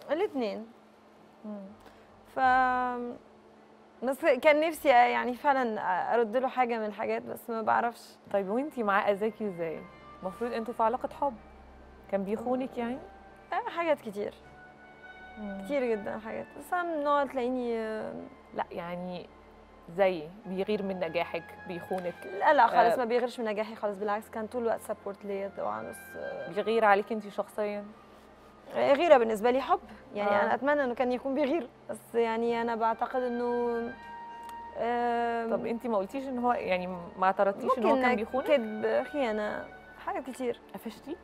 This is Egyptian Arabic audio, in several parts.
الاثنين مم. ف بس كان نفسي يعني فعلا ارد له حاجه من الحاجات بس ما بعرفش طيب وانتي معاه اذاكي ازاي المفروض انتوا في علاقه حب كان بيخونك يعني آه، حاجات كتير كتير جدا حاجات بس انا من النوع تلاقيني آه، لا يعني زي بيغير من نجاحك بيخونك لا لا خالص آه. ما بيغيرش من نجاحي خالص بالعكس كان طول الوقت سبورت ليا طبعا بس آه، بيغير عليك انت شخصيا غيره بالنسبه لي حب يعني آه. انا اتمنى انه كان يكون بيغير بس يعني انا بعتقد انه آم، طب انت ما قلتيش ان هو يعني ما اعترضتيش ان هو كان ممكن بيخونك كذب خيانه حاجات كتير قفشتي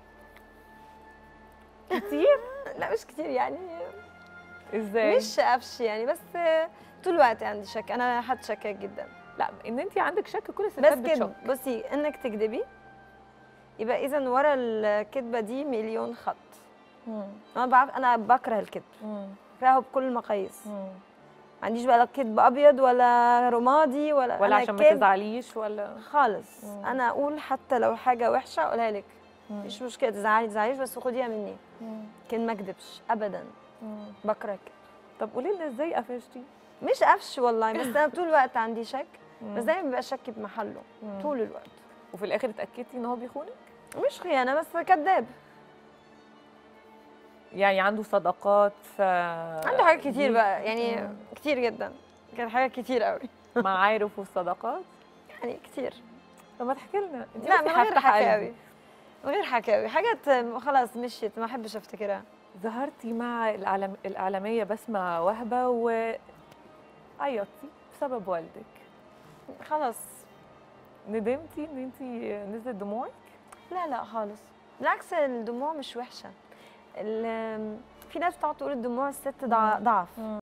كتير لا مش كتير يعني ازاي مش قفش يعني بس آه، طول الوقت عندي شك انا حد شكاك جدا لا ان انت عندك شك كل الستات بس كده بتشك بصي انك تكذبي يبقى اذا ورا الكذبه دي مليون خط مم. انا بعرف انا بكره الكذب مم. بكرهه بكل المقاييس مم. ما عنديش بقى لا كذب ابيض ولا رمادي ولا ولا أنا عشان ما كذب تزعليش ولا خالص مم. انا اقول حتى لو حاجه وحشه اقولها لك مم. مش مشكله تزعلي تزعليش بس خديها مني مم. لكن ما اكذبش ابدا مم. بكره الكذب طب قولي لنا ازاي قفشتي مش قفش والله بس انا طول الوقت عندي شك مم. بس دايما بيبقى شك بمحله مم. طول الوقت وفي الاخر اتاكدتي ان هو بيخونك مش خيانه بس كذاب يعني عنده صداقات ف عنده حاجات كتير دي- بقى يعني مم. كتير جدا كان حاجات كتير قوي معارف وصداقات يعني كتير طب ما تحكي لنا انت لا قلتي من غير هفتح حكاوي قلبي. من غير حكاوي حاجات خلاص مشيت ما احبش افتكرها ظهرتي مع الإعلام... الإعلامية بسمة وهبة وعيطتي بسبب والدك خلاص ندمتي ان انت نزلت دموعك لا لا خالص بالعكس الدموع مش وحشه ال- في ناس بتقعد تقول الدموع الست ضع- ضعف